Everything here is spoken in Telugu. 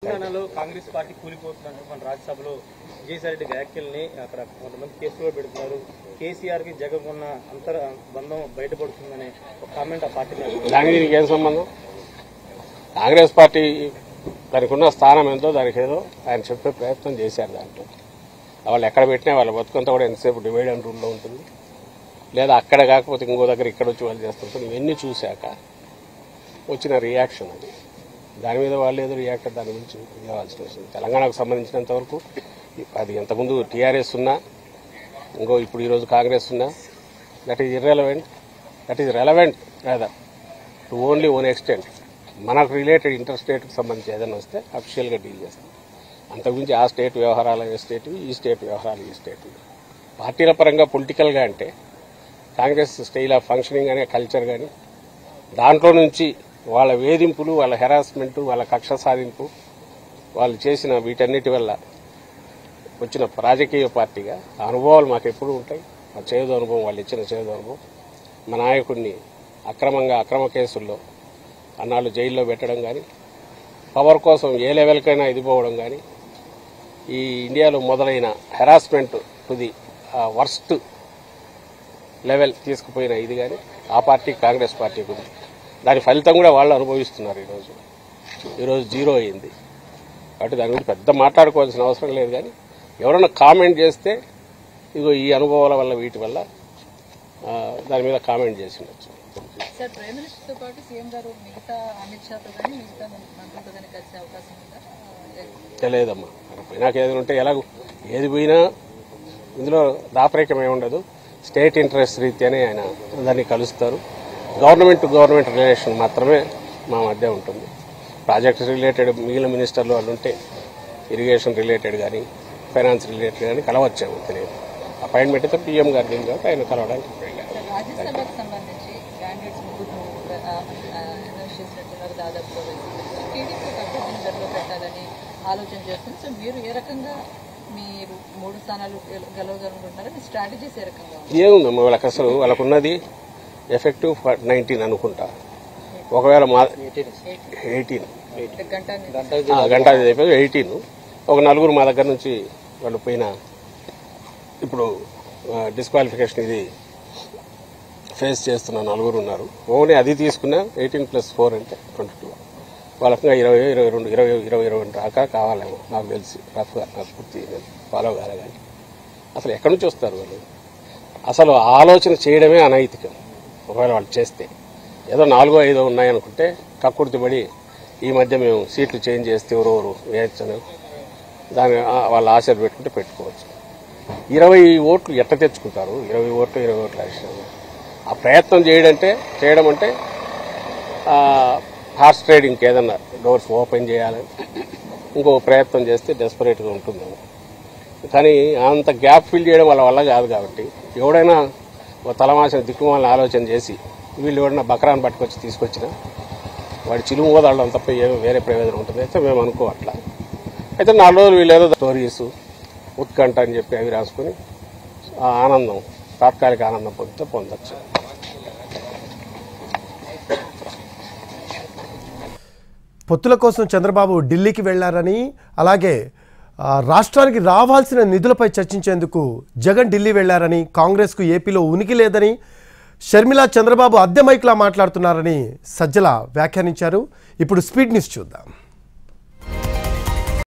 తెలంగాణలో కాంగ్రెస్ పార్టీ కూలిపోతుందంటే మన రాజ్యసభలో విజయసాయి రెడ్డి వ్యాఖ్యల్ని అక్కడ కొంతమంది కేసులో పెడుతున్నారు కేసీఆర్ కి జగన్ ఉన్న అంతర బంధం బయటపడుతుందనే ఒక కామెంట్ ఆ పార్టీ మీద దానికి దీనికి ఏం సంబంధం కాంగ్రెస్ పార్టీ దానికి ఉన్న స్థానం ఎంతో దానికి ఏదో ఆయన చెప్పే ప్రయత్నం చేశారు దాంట్లో వాళ్ళు ఎక్కడ పెట్టినా వాళ్ళ బతుకంతా కూడా ఎంతసేపు డివైడ్ అండ్ రూల్లో ఉంటుంది లేదా అక్కడ కాకపోతే ఇంకో దగ్గర ఇక్కడ వచ్చి వాళ్ళు చేస్తుంటారు ఇవన్నీ చూశాక వచ్చిన రియాక్షన్ అది దాని మీద వాళ్ళు ఏదో రియాక్ట్ దాని గురించి ఇవ్వాల్సిన అవసరం లేదు. తెలంగాణకు సంబంధించినంత వరకు అది ఇంతకుముందు టీఆర్ఎస్ ఉన్నా ఇంకో ఇప్పుడు ఈరోజు కాంగ్రెస్ ఉన్నా that is irrelevant that is relevant rather to only own extent మనకు రిలేటెడ్ ఇంటర్ స్టేట్కి సంబంధించి ఏదైనా వస్తే అఫిషియల్గా డీల్ చేస్తాం అంతకుమించి ఆ స్టేట్ వ్యవహారాలు ఏ స్టేట్ ఈ స్టేట్ వ్యవహారాలు ఈ స్టేట్ పార్టీల పరంగా పొలిటికల్గా అంటే కాంగ్రెస్ స్టైల్ ఆఫ్ ఫంక్షనింగ్ అనే కల్చర్ కానీ దాంట్లో నుంచి వాళ్ళ వేధింపులు వాళ్ళ హెరాస్మెంట్ వాళ్ళ కక్ష సాధింపు వాళ్ళు చేసిన వీటన్నిటి వల్ల వచ్చిన రాజకీయ పార్టీగా ఆ అనుభవాలు మాకు ఎప్పుడూ ఉంటాయి ఆ చేదు అనుభవం వాళ్ళు ఇచ్చిన చేదు అనుభవం మా నాయకుడిని అక్రమంగా అక్రమ కేసుల్లో అన్నాళ్ళు జైల్లో పెట్టడం కానీ పవర్ కోసం ఏ లెవెల్కైనా ఇదిపోవడం కానీ ఈ ఇండియాలో మొదలైన హెరాస్మెంట్ ది వర్స్ట్ లెవెల్ తీసుకుపోయిన ఇది కానీ ఆ పార్టీ కాంగ్రెస్ పార్టీకి ఉంది దాని ఫలితం కూడా వాళ్ళు అనుభవిస్తున్నారు ఈరోజు ఈరోజు జీరో అయింది కాబట్టి దాని గురించి పెద్ద మాట్లాడుకోవాల్సిన అవసరం లేదు కానీ ఎవరైనా కామెంట్ చేస్తే ఇదిగో ఈ అనుభవాల వల్ల వీటి వల్ల ఆ, దాని మీద కామెంట్ చేసి ఉండొచ్చు సార్ ప్రైమ్ మినిస్టర్ తో పాటు సీఎం గారు మిగతా అమిత్ షాతో కానీ మిగతా మంత్రులతో కానీ కలిసే అవకాశం ఉందా ఆ, తెలియదమ్మా మరి పోయినాక ఏదైనా ఉంటే ఎలాగో ఏది పోయినా ఇందులో దాపరికం ఏమి ఉండదు స్టేట్ ఇంట్రెస్ట్ రీత్యానే ఆయన అందరినీ కలుస్తారు గవర్నమెంట్ టు గవర్నమెంట్ రిలేషన్ మాత్రమే మా మధ్య ఉంటుంది ప్రాజెక్ట్ రిలేటెడ్ మిగిలిన మినిస్టర్లు వాళ్ళు ఉంటే ఇరిగేషన్ రిలేటెడ్ కానీ ఫైనాన్స్ రిలేటెడ్ కానీ కలవచ్చేమో తెలియదు అపాయింట్మెంట్ అయితే పీఎం గారు దీని కాబట్టి ఆయన కలవడానికి వెళ్ళారు సార్ రాజ్యసభకు సంబంధించి క్యాండిడేట్స్ ముగ్గురు అనౌన్స్ చేసినట్టున్నారు దాదాపు టీడీపీ అభ్యర్థిని బరిలో పెట్టాలని ఆలోచన చేస్తుంది సో మీరు ఏ రకంగా మీరు మూడు స్థానాలు గెల- గెలవగలనుకుంటున్నారో మీ స్ట్రాటజీస్ ఏ రకంగా ఉంది ఏముందమ్మా వాళ్ళకి అసలు వాళ్ళకు ఉన్నది ఎఫెక్టివ్ నైన్టీన్ అనుకుంటా ఒకవేళ మా ఎయిటీన్ గంట గంట అయిపోయి ఎయిటీన్ ఒక నలుగురు మా దగ్గర నుంచి వాళ్ళు పోయిన ఇప్పుడు డిస్క్వాలిఫికేషన్ ఇది ఫేస్ చేస్తున్న నలుగురు ఉన్నారు ఓన్లీ అది తీసుకున్నా ఎయిటీన్ ప్లస్ ఫోర్ అంటే ట్వంటీ టూ వాళ్ళకి ఇంకా ఇరవై ఇరవై రెండు ఇరవై ఇరవై ఇరవై రెండు దాకా కావాలేమో నాకు తెలిసి రఫ్గా నాకు పూర్తి ఫాలో కాలే కానీ అసలు ఎక్కడి నుంచి వస్తారు వాళ్ళు అసలు ఆలోచన చేయడమే అనైతికం ఒకవేళ వాళ్ళు చేస్తే ఏదో నాలుగో ఐదో ఉన్నాయనుకుంటే కక్కుర్తిపడి ఈ మధ్య మేము సీట్లు చేంజ్ చేస్తే ఎవరెవరు వేయచ్చని దాని ఆ- వాళ్ళ ఆశలు పెట్టుకుంటే పెట్టుకోవచ్చు ఇరవై ఓట్లు ఎట్ట తెచ్చుకుంటారు ఇరవై ఓట్లు ఇరవై ఓట్లు రాశారు ఆ ప్రయత్నం చేయడంటే చేయడం అంటే హార్స్ ట్రేడింగ్కి ఏదన్నా డోర్స్ ఓపెన్ చేయాలని ఇంకో ప్రయత్నం చేస్తే డెస్పరేట్గా ఉంటుందేమో కానీ అంత గ్యాప్ ఫిల్ చేయడం వాళ్ళ వల్ల కాదు కాబట్టి ఎవడైనా ఓ తలమాసిన దిక్కుమాలని ఆలోచన చేసి వీళ్ళు ఎవడైనా బకరాన్ని పట్టుకొచ్చి తీసుకొచ్చిన వాడి చిలుము వదలడం తప్ప ఏ వేరే ప్రయోజనం ఉంటుంది అయితే మేము అనుకోవట్లా అయితే నాలుగు రోజులు వీళ్ళు ఏదో స్టోరీస్ ఉత్కంఠ అని చెప్పి అవి రాసుకుని ఆ ఆనందం తాత్కాలిక ఆనందం పొందితే పొందొచ్చు పొత్తుల కోసం చంద్రబాబు ఢిల్లీకి వెళ్లారని అలాగే ఆ, రాష్ట్రానికి రావాల్సిన నిధులపై చర్చించేందుకు జగన్ ఢిల్లీ వెళ్లారని కాంగ్రెస్కు ఏపీలో ఉనికి లేదని షర్మిల చంద్రబాబు అద్దె మైక్లా మాట్లాడుతున్నారని సజ్జల వ్యాఖ్యానించారు ఇప్పుడు స్పీడ్ న్యూస్ చూద్దాం